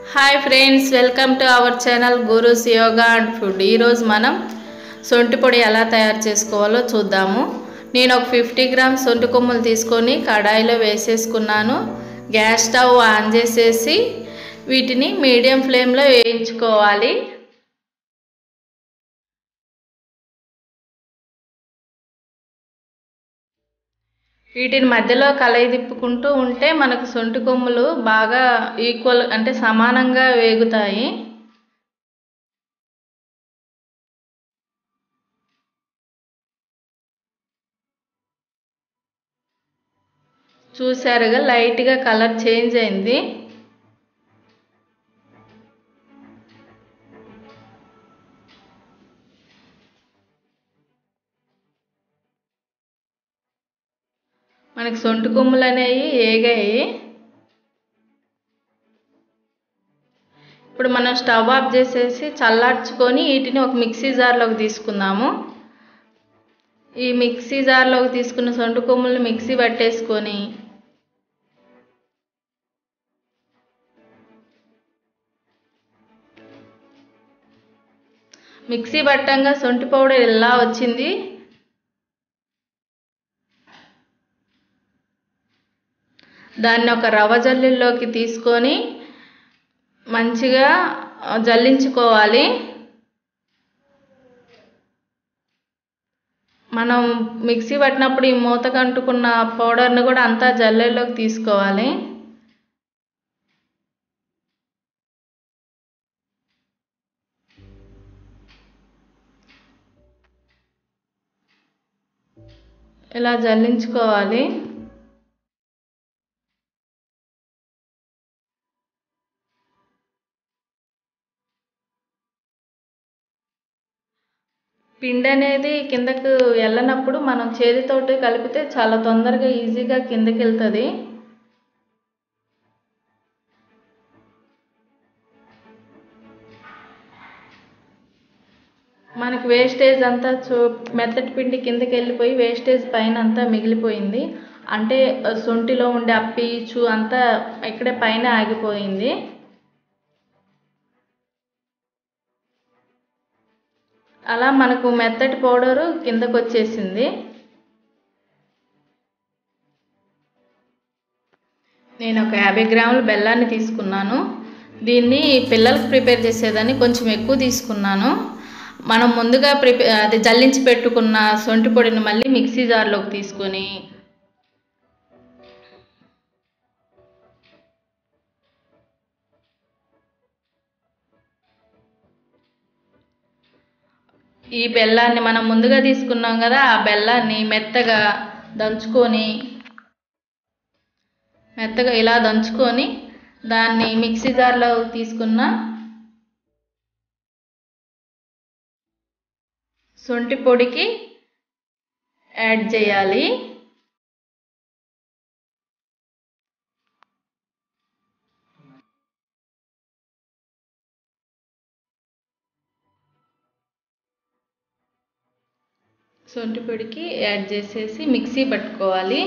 hi friends welcome to our channel guru's yoga and food ఈరోజు మనం సొంటి పొడి ఎలా తయారు చేసుకోవాలో చూద్దాము నేను ఒక ఫిఫ్టీ గ్రామ్స్ సొంటి కొమ్ములు తీసుకొని కడాయిలో వేసేసుకున్నాను గ్యాస్ స్టవ్ ఆన్ చేసేసి వీటిని మీడియం ఫ్లేమ్లో వేయించుకోవాలి వీటిని మధ్యలో కలయి తిప్పుకుంటూ ఉంటే మనకు సొంటి కొమ్ములు బాగా ఈక్వల్ అంటే సమానంగా వేగుతాయి చూసారుగా లైట్గా కలర్ చేంజ్ అయింది మనకి సొంటి కొమ్ములు అనేవి ఏగాయి ఇప్పుడు మనం స్టవ్ ఆఫ్ చేసేసి చల్లార్చుకొని వీటిని ఒక మిక్సీ జార్లోకి తీసుకుందాము ఈ మిక్సీ జార్లోకి తీసుకున్న సొంటి కొమ్ములు మిక్సీ పట్టేసుకొని మిక్సీ పట్టంగా సొంటి పౌడర్ ఇలా వచ్చింది దాన్ని ఒక రవ్వ జల్లుల్లోకి తీసుకొని మంచిగా జల్లించుకోవాలి మనం మిక్సీ పట్టినప్పుడు ఈ మూతకు అంటుకున్న పౌడర్ని కూడా అంతా జల్లెల్లోకి తీసుకోవాలి ఇలా జల్లించుకోవాలి పిండి అనేది కిందకు వెళ్ళనప్పుడు మనం చేతితోటి కలిపితే చాలా తొందరగా ఈజీగా కిందకి వెళ్తుంది మనకి వేస్టేజ్ అంతా చూ మెత్తటి పిండి కిందకి వెళ్ళిపోయి వేస్టేజ్ పైన అంతా మిగిలిపోయింది అంటే సొంటిలో ఉండే ఆ పీచు అంతా ఇక్కడే పైన ఆగిపోయింది అలా మనకు మెత్తటి పౌడరు కిందకు వచ్చేసింది నేను ఒక యాభై గ్రాముల బెల్లాన్ని తీసుకున్నాను దీన్ని పిల్లలకు ప్రిపేర్ చేసేదాన్ని కొంచెం ఎక్కువ తీసుకున్నాను మనం ముందుగా ప్రిపే అది జల్లించి పెట్టుకున్న సొంటి పొడిని మళ్ళీ మిక్సీ జార్లోకి తీసుకొని ఈ బెల్లాన్ని మనం ముందుగా తీసుకున్నాం కదా ఆ బెల్లాన్ని మెత్తగా దంచుకొని మెత్తగా ఇలా దంచుకొని దాన్ని మిక్సీ జార్లో తీసుకున్న సొంటి పొడికి యాడ్ చేయాలి సొంటి పొడికి యాడ్ చేసేసి మిక్సీ పట్టుకోవాలి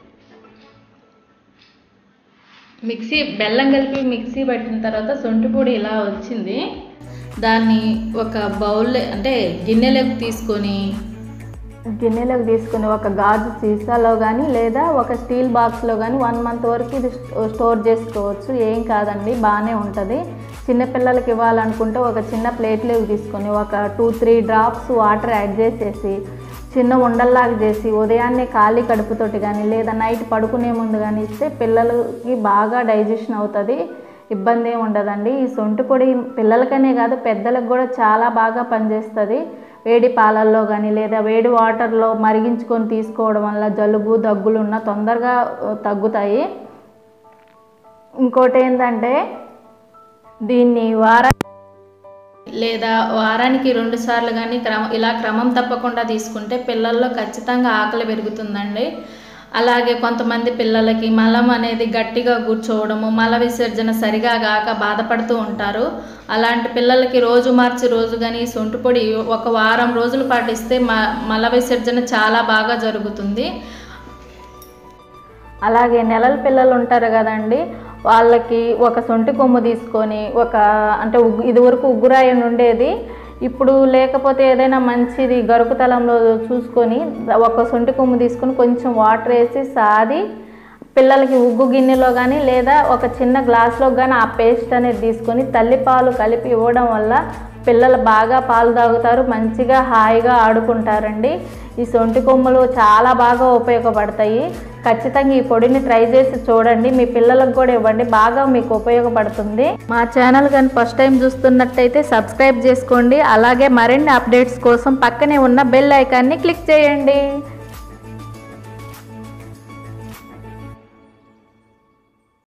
మిక్సీ బెల్లం కలిపి మిక్సీ పట్టిన తర్వాత సొంటి పొడి ఇలా వచ్చింది దాన్ని ఒక బౌల్ అంటే గిన్నెలోకి తీసుకొని గిన్నెలోకి తీసుకుని ఒక గాజు సీసాలో కానీ లేదా ఒక స్టీల్ బాక్స్లో కానీ వన్ మంత్ వరకు ఇది స్టోర్ చేసుకోవచ్చు ఏం కాదండి బాగానే ఉంటుంది చిన్నపిల్లలకి ఇవ్వాలనుకుంటే ఒక చిన్న ప్లేట్లోకి తీసుకొని ఒక two three drops water add చేసేసి చిన్న ఉండల్లాగా చేసి ఉదయాన్నే ఖాళీ కడుపుతోటి కానీ లేదా నైట్ పడుకునే ముందు కానీ ఇస్తే పిల్లలకి బాగా డైజెషన్ అవుతుంది ఇబ్బంది ఏమి ఉండదండి ఈ సొంటి పొడి పిల్లలకనే కాదు పెద్దలకు కూడా చాలా బాగా పనిచేస్తుంది వేడి పాలల్లో కానీ లేదా వేడి వాటర్లో మరిగించుకొని తీసుకోవడం వల్ల జలుబు దగ్గులు ఉన్న తొందరగా తగ్గుతాయి ఇంకోటి ఏంటంటే దీన్ని వార లేదా వారానికి రెండు సార్లు కానీ క్రమ ఇలా క్రమం తప్పకుండా తీసుకుంటే పిల్లల్లో ఖచ్చితంగా ఆకలి పెరుగుతుందండి అలాగే కొంతమంది పిల్లలకి మలం అనేది గట్టిగా కూర్చోవడము మల విసర్జన సరిగా కాక బాధపడుతూ ఉంటారు అలాంటి పిల్లలకి రోజు మార్చి రోజు కానీ సొంటి పొడి ఒక వారం రోజులు పాటిస్తే మ మల విసర్జన చాలా బాగా జరుగుతుంది అలాగే నెలల పిల్లలు ఉంటారు కదండి వాళ్ళకి ఒక సొంటి కొమ్ము తీసుకొని ఒక అంటే ఉగ్గు ఇదివరకు ఉగ్గురాయి అని ఉండేది ఇప్పుడు లేకపోతే ఏదైనా మంచిది గరుకుతలంలో చూసుకొని ఒక సొంటి కొమ్ము తీసుకొని కొంచెం వాటర్ వేసి సాది పిల్లలకి ఉగ్గు గిన్నెలో కానీ లేదా ఒక చిన్న గ్లాస్లో కానీ ఆ పేస్ట్ అనేది తీసుకొని తల్లిపాలు కలిపి ఇవ్వడం వల్ల పిల్లలు బాగా పాలు తాగుతారు మంచిగా హాయిగా ఆడుకుంటారండి ఈ సొంటి కొమ్ములు చాలా బాగా ఉపయోగపడతాయి ఖచ్చితంగా ఈ పొడిని ట్రై చేసి చూడండి మీ పిల్లలకు కూడా ఇవ్వండి బాగా మీకు ఉపయోగపడుతుంది మా ఛానల్ కానీ ఫస్ట్ టైం చూస్తున్నట్టయితే సబ్స్క్రైబ్ చేసుకోండి అలాగే మరిన్ని అప్డేట్స్ కోసం పక్కనే ఉన్న బెల్ ఐకాన్ని క్లిక్ చేయండి